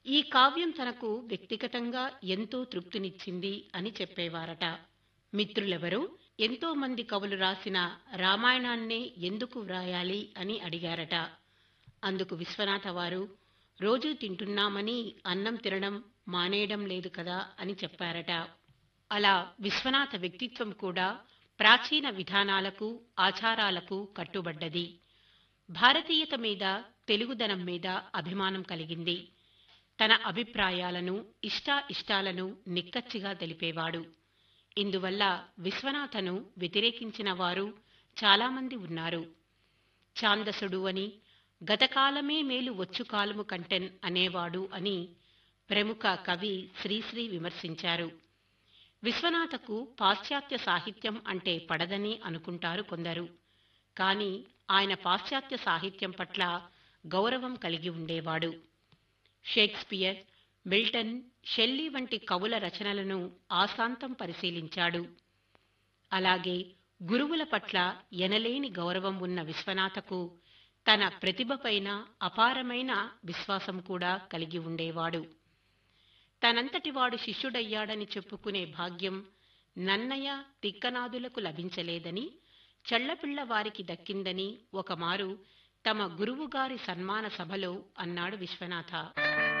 ఈ కావ్యం తనకు వ్యక్తిగతంగా ఎంతో తృప్తినిచ్చింది అని చెప్పేవారట మిత్రులెవరూ ఎంతో మంది కవులు రాసిన రామాయణాన్నే ఎందుకు వ్రాయాలి అని అడిగారట అందుకు విశ్వనాథ వారు రోజూ తింటున్నామని అన్నం తినడం మానేయడం లేదు కదా అని చెప్పారట అలా విశ్వనాథ వ్యక్తిత్వం కూడా ప్రాచీన విధానాలకు ఆచారాలకు కట్టుబడ్డది భారతీయత మీద తెలుగుదనం మీద అభిమానం కలిగింది తన అభిప్రాయాలను ఇష్టా ఇష్టాలను నిక్కచ్చిగా తెలిపేవాడు ఇందువల్ల విశ్వనాథను వ్యతిరేకించిన వారు చాలామంది ఉన్నారు ఛాందసుడు అని గతకాలమే మేలు వచ్చు కాలము కంటెన్ అనేవాడు అని ప్రముఖ కవి శ్రీశ్రీ విమర్శించారు విశ్వనాథకు పాశ్చాత్య సాహిత్యం అంటే పడదని అనుకుంటారు కొందరు కానీ ఆయన పాశ్చాత్య సాహిత్యం పట్ల గౌరవం కలిగి ఉండేవాడు షేక్స్పియర్ మిల్టన్ షెల్లీ వంటి కవుల రచనలను ఆశాంతం పరిశీలించాడు అలాగే గురువుల పట్ల ఎనలేని గౌరవం ఉన్న విశ్వనాథకు తన ప్రతిభపైన అపారమైన విశ్వాసం కూడా కలిగి ఉండేవాడు తనంతటివాడు శిష్యుడయ్యాడని చెప్పుకునే భాగ్యం నన్నయ తిక్కనాదులకు లభించలేదని చళ్లపిళ్ల వారికి దక్కిందని ఒకమారు తమ గురువుగారి సన్మాన సభలో అన్నాడు విశ్వనాథ